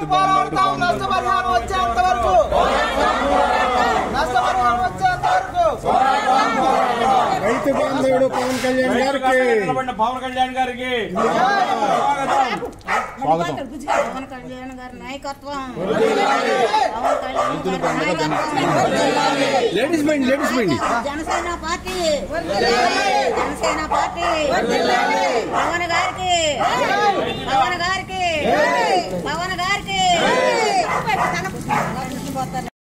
పోరాడతాం నష్టపరిహారం వచ్చేంత వరకు నష్టపరిహారం వచ్చేంత వరకు రైతు బాంధవుడు పవన్ కళ్యాణ్ గారికి నిలబడిన పవన్ కళ్యాణ్ గారికి స్వాగతం స్వాగతం పవన్ కళ్యాణ్ గారి నాయకత్వం పవన్ కళ్యాణ్ గారి నాయకత్వం ladies mind ladies mind Janasena party Janasena party Pawan గారికి పవన్ గారికి పవన్ గారికి